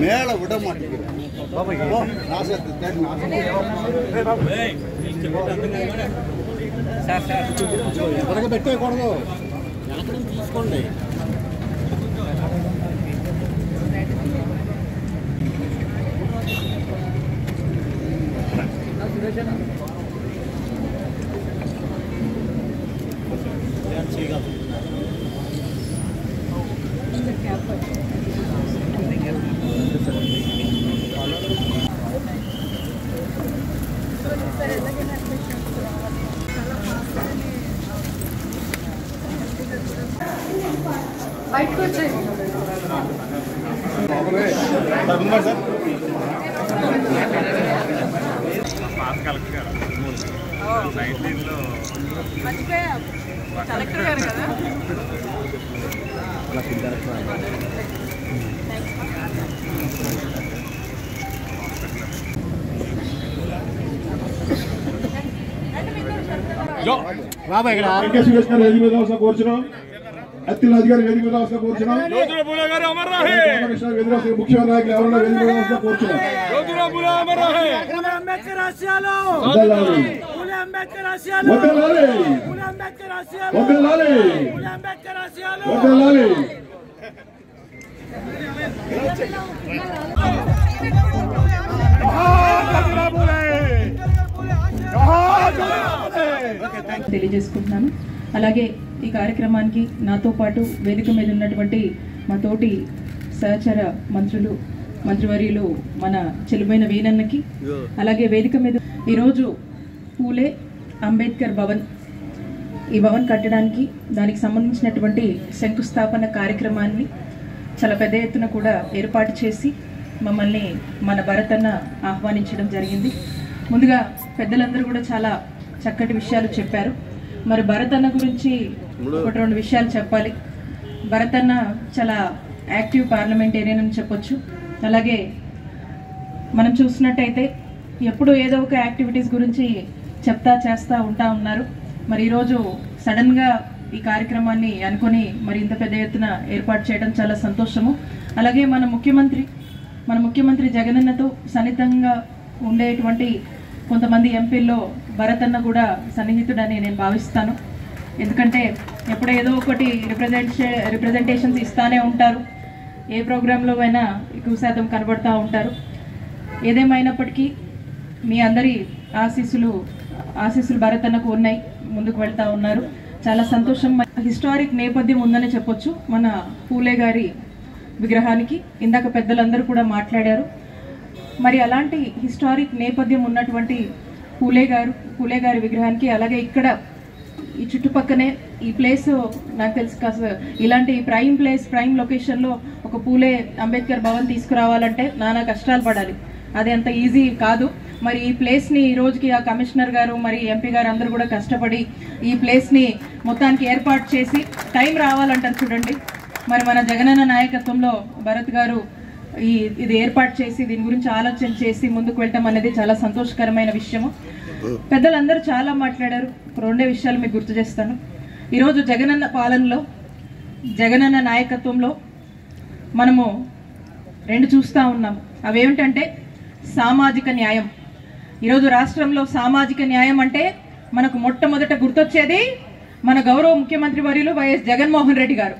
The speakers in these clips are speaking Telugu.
மேலே விட மாட்டேங்கிறேன் போ, நாசத்தை தேடி நாசம் వెనక పెట్టేయకూడదు వెనక నుంచి తీసుకోండి బయటకు వచ్చేది మర్చిపోయా కలెక్టర్ గారు కదా బాబాయ్ ఇక్కడ వెంకట సురేష్ గారు వేదిక మీద అవసరం కోరుచున్నాం అత్తిల్ అధికారి వేదిక మీద అవసరం కోరుచున్నాం రామకృష్ణ వేదిక అవసరం ముఖ్య నాయకులు ఎవరైనా వేదిక మీద అవసరం కోరుచున్నాం వదలాలి. వదలాలి. వదలాలి. వదలాలి. తెలియజేసుకుంటున్నాను అలాగే ఈ కార్యక్రమానికి నాతో పాటు వేదిక మీద ఉన్నటువంటి మా తోటి సహచర మంత్రులు మంత్రివర్యులు మన చెలుమైన వీనన్నకి అలాగే వేదిక మీద ఈరోజు పూలే అంబేద్కర్ భవన్ ఈ భవన్ కట్టడానికి దానికి సంబంధించినటువంటి శంకుస్థాపన కార్యక్రమాన్ని చాలా పెద్ద ఎత్తున కూడా ఏర్పాటు చేసి మమ్మల్ని మన భరతన్న ఆహ్వానించడం జరిగింది ముందుగా పెద్దలందరూ కూడా చాలా చక్కటి విషయాలు చెప్పారు మరి భరతన్న గురించి ఒకటి రెండు విషయాలు చెప్పాలి భరతన్న చాలా యాక్టివ్ పార్లమెంటేరియన్ అని చెప్పొచ్చు అలాగే మనం చూసినట్టయితే ఎప్పుడు ఏదో ఒక యాక్టివిటీస్ గురించి చెప్తా చేస్తా ఉంటా ఉన్నారు మరి ఈరోజు సడన్గా ఈ కార్యక్రమాన్ని అనుకొని మరి ఇంత పెద్ద ఎత్తున ఏర్పాటు చేయడం చాలా సంతోషము అలాగే మన ముఖ్యమంత్రి మన ముఖ్యమంత్రి జగనన్నతో సన్నిహితంగా ఉండేటువంటి కొంతమంది ఎంపీల్లో భరతన్న కూడా సన్నిహితుడని నేను భావిస్తాను ఎందుకంటే ఎప్పుడు ఏదో ఒకటి రిప్రజెంటే రిప్రజెంటేషన్స్ ఇస్తానే ఉంటారు ఏ ప్రోగ్రాంలో అయినా ఎక్కువ శాతం కనబడుతూ ఉంటారు ఏదేమైనప్పటికీ మీ అందరి ఆశీస్సులు ఆశీస్సులు భరతన్నకు ఉన్నాయి ముందుకు వెళ్తా ఉన్నారు చాలా సంతోషం హిస్టారిక్ నేపథ్యం ఉందని చెప్పొచ్చు మన పూలే గారి విగ్రహానికి ఇందాక పెద్దలందరూ కూడా మాట్లాడారు మరి అలాంటి హిస్టారిక్ నేపథ్యం ఉన్నటువంటి పూలే గారు పూలే గారి విగ్రహానికి అలాగే ఇక్కడ ఈ చుట్టుపక్కనే ఈ ప్లేస్ నాకు తెలుసు కాస్త ఇలాంటి ప్రైమ్ ప్లేస్ ప్రైమ్ లొకేషన్లో ఒక పూలే అంబేద్కర్ భవన్ తీసుకురావాలంటే నానా కష్టాలు పడాలి అది అంత ఈజీ కాదు మరి ఈ ప్లేస్ని ఈ రోజుకి ఆ కమిషనర్ గారు మరి ఎంపీ గారు అందరూ కూడా కష్టపడి ఈ ప్లేస్ని మొత్తానికి ఏర్పాటు చేసి టైం రావాలంటారు చూడండి మరి మన జగనన్న నాయకత్వంలో భరత్ గారు ఈ ఇది ఏర్పాటు చేసి దీని గురించి ఆలోచన చేసి ముందుకు వెళ్ళటం అనేది చాలా సంతోషకరమైన విషయము పెద్దలందరూ చాలా మాట్లాడారు రెండే విషయాలు మీకు గుర్తు చేస్తాను ఈరోజు జగనన్న పాలనలో జగనన్న నాయకత్వంలో మనము రెండు చూస్తూ ఉన్నాం అవేమిటంటే సామాజిక న్యాయం ఈరోజు రాష్ట్రంలో సామాజిక న్యాయం అంటే మనకు మొట్టమొదట గుర్తొచ్చేది మన గౌరవ ముఖ్యమంత్రి వర్యులు వైఎస్ జగన్మోహన్ రెడ్డి గారు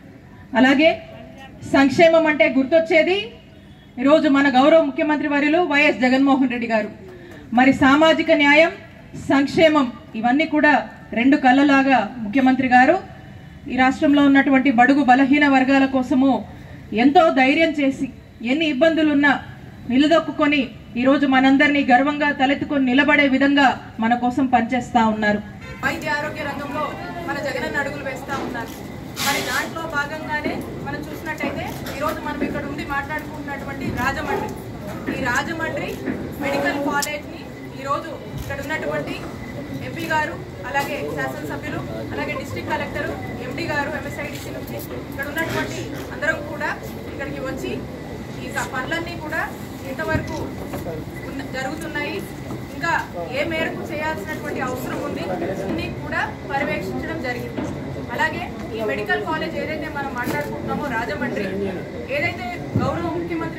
అలాగే సంక్షేమం అంటే గుర్తొచ్చేది ఈరోజు మన గౌరవ ముఖ్యమంత్రి వర్యులు వైఎస్ జగన్మోహన్ రెడ్డి గారు మరి సామాజిక న్యాయం సంక్షేమం ఇవన్నీ కూడా రెండు కళ్ళలాగా ముఖ్యమంత్రి గారు ఈ రాష్ట్రంలో ఉన్నటువంటి బడుగు బలహీన వర్గాల కోసము ఎంతో ధైర్యం చేసి ఎన్ని ఇబ్బందులున్నా నిలదొక్కుని ఈరోజు మనందరినీ గర్వంగా తలెత్తుకొని నిలబడే విధంగా మన కోసం పనిచేస్తా ఉన్నారు వైద్య ఆరోగ్య రంగంలో మన జగనన్న అడుగులు వేస్తా ఉన్నారు మరి దాంట్లో భాగంగానే మనం చూసినట్టయితే ఈరోజు మనం ఇక్కడ ఉండి మాట్లాడుకుంటున్నటువంటి రాజమండ్రి ఈ రాజమండ్రి మెడికల్ కాలేజ్ని ఈరోజు ఇక్కడ ఉన్నటువంటి ఎంపీ గారు అలాగే శాసనసభ్యులు అలాగే డిస్ట్రిక్ట్ కలెక్టర్ ఎండి గారు ఎంఎస్ఐడిసి నుంచి ఇక్కడ ఉన్నటువంటి అందరం కూడా ఇక్కడికి వచ్చి ఈ స- పనులన్నీ కూడా ఇంతవరకు ఉన్న- జరుగుతున్నాయి ఇంకా ఏ మేరకు చేయాల్సినటువంటి అవసరం ఉంది అన్ని కూడా పర్యవేక్షించడం జరిగింది అలాగే ఈ మెడికల్ కాలేజ్ ఏదైతే మనం మాట్లాడుకుంటున్నామో రాజమండ్రి ఏదైతే గౌరవ ముఖ్యమంత్రి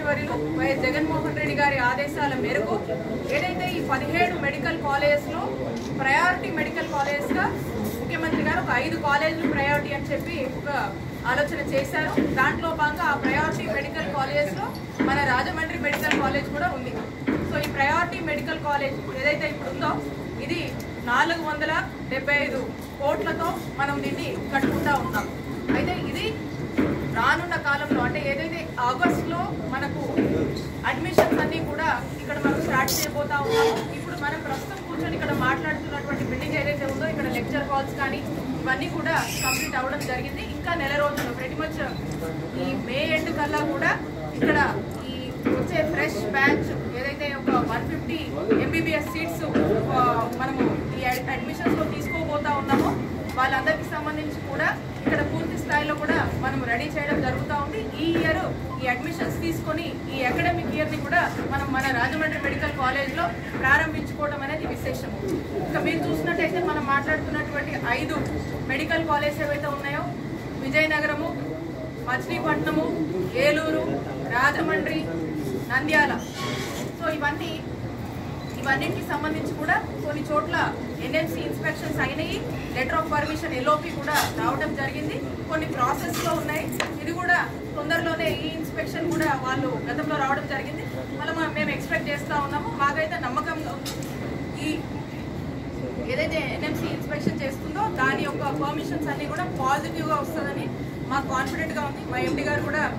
వర్యులు వైఎస్ జగన్మోహన్ రెడ్డి గారి ఆదేశాల మేరకు ఏదైతే ఈ పదిహేడు మెడికల్ కాలేజ్లో ప్రయారిటీ మెడికల్ కాలేజ్గా ముఖ్యమంత్రి గారు ఒక ఐదు కాలేజీలు ప్రయారిటీ అని చెప్పి ఒక ఆలోచన చేశారు దాంట్లో భాగంగా ఆ ప్రయారిటీ మెడికల్ కాలేజ్లో మన రాజమండ్రి మెడికల్ కాలేజ్ కూడా ఉంది సో ఈ ప్రయారిటీ మెడికల్ కాలేజ్ ఏదైతే ఇప్పుడు ఉందో ఇది నాలుగు వందల డెబ్బై ఐదు కోట్లతో మనం దీన్ని కట్టుకుంటా ఉన్నాం అయితే ఇది రానున్న కాలంలో అంటే ఏదైతే ఆగస్టులో మనకు అడ్మిషన్స్ అన్ని కూడా ఇక్కడ మనం స్టార్ట్ చేయబోతా ఉన్నాము ఇప్పుడు మనం ప్రస్తుతం కూర్చొని ఇక్కడ మాట్లాడుతున్నటువంటి బిల్డింగ్ ఏదైతే ఉందో ఇక్కడ లెక్చర్ హాల్స్ కానీ ఇవన్నీ కూడా కంప్లీట్ అవ్వడం జరిగింది ఇంకా నెల రోజులు ప్రతి మచ్ ఈ మే ఎండ్ కల్లా కూడా ఇక్కడ ఈ వచ్చే ఫ్రెష్ బ్యాచ్ ఏదైతే ఒక వన్ ఫిఫ్టీ ఎంబీబీఎస్ సీట్స్ మనము ఈ అడ్మిషన్స్ లో తీసుకోబోతా ఉన్నామో వాళ్ళందరికీ సంబంధించి కూడా ఇక్కడ పూర్తి స్థాయిలో కూడా మనం రెడీ చేయడం జరుగుతూ ఉంది ఈ ఇయర్ ఈ అడ్మిషన్స్ తీసుకొని ఈ అకాడమిక్ ఇయర్ ని కూడా మనం మన రాజమండ్రి మెడికల్ కాలేజ్ లో ప్రారంభించుకోవడం అనేది విశేషము ఇంకా మీరు చూసినట్టయితే మనం మాట్లాడుతున్నటువంటి ఐదు మెడికల్ కాలేజ్ ఏవైతే ఉన్నాయో విజయనగరము మచిలీపట్నము ఏలూరు రాజమండ్రి నంద్యాల సో ఇవన్నీ ఇవన్నిటికి సంబంధించి కూడా కొన్ని చోట్ల ఎన్ఎంసీ ఇన్స్పెక్షన్స్ అయినాయి లెటర్ ఆఫ్ పర్మిషన్ ఎల్ఓపి కూడా రావడం జరిగింది కొన్ని ప్రాసెస్ లో ఉన్నాయి ఇది కూడా తొందరలోనే ఈ ఇన్స్పెక్షన్ కూడా వాళ్ళు గతంలో రావడం జరిగింది మళ్ళీ మనం- మేము ఎక్స్పెక్ట్ చేస్తా ఉన్నాము మాకైతే నమ్మకంగా ఉంది. ఈ ఏదైతే ఎన్ఎంసీ ఇన్స్పెక్షన్ చేస్తుందో దాని యొక్క పర్మిషన్స్ అన్ని కూడా పాజిటివ్ గా వస్తుందని మాకు కాన్ఫిడెంట్ గా ఉంది మా ఎండి గారు కూడా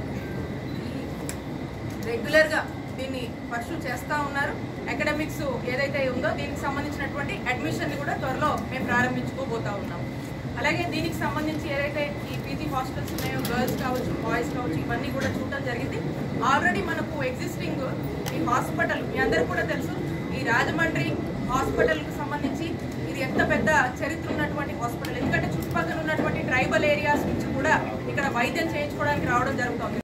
రెగ్యులర్ గా దీన్ని పర్సూ చేస్తా ఉన్నారు అకాడమిక్స్ ఏదైతే ఉందో దీనికి సంబంధించినటువంటి అడ్మిషన్ ని కూడా త్వరలో మేము ప్రారంభించుకోబోతా ఉన్నాం అలాగే దీనికి సంబంధించి ఏదైతే ఈ పీజీ హాస్టల్స్ ఉన్నాయో గర్ల్స్ కావచ్చు బాయ్స్ కావచ్చు ఇవన్నీ కూడా చూడడం జరిగింది ఆల్రెడీ మనకు ఎగ్జిస్టింగ్ ఈ హాస్పిటల్ మీ అందరికీ కూడా తెలుసు ఈ రాజమండ్రి హాస్పిటల్ కు సంబంధించి ఇది ఎంత పెద్ద చరిత్ర ఉన్నటువంటి హాస్పిటల్ ఎందుకంటే చుట్టుపక్కల ఉన్నటువంటి ట్రైబల్ ఏరియాస్ నుంచి కూడా ఇక్కడ వైద్యం చేయించుకోవడానికి రావడం జరుగుతుంది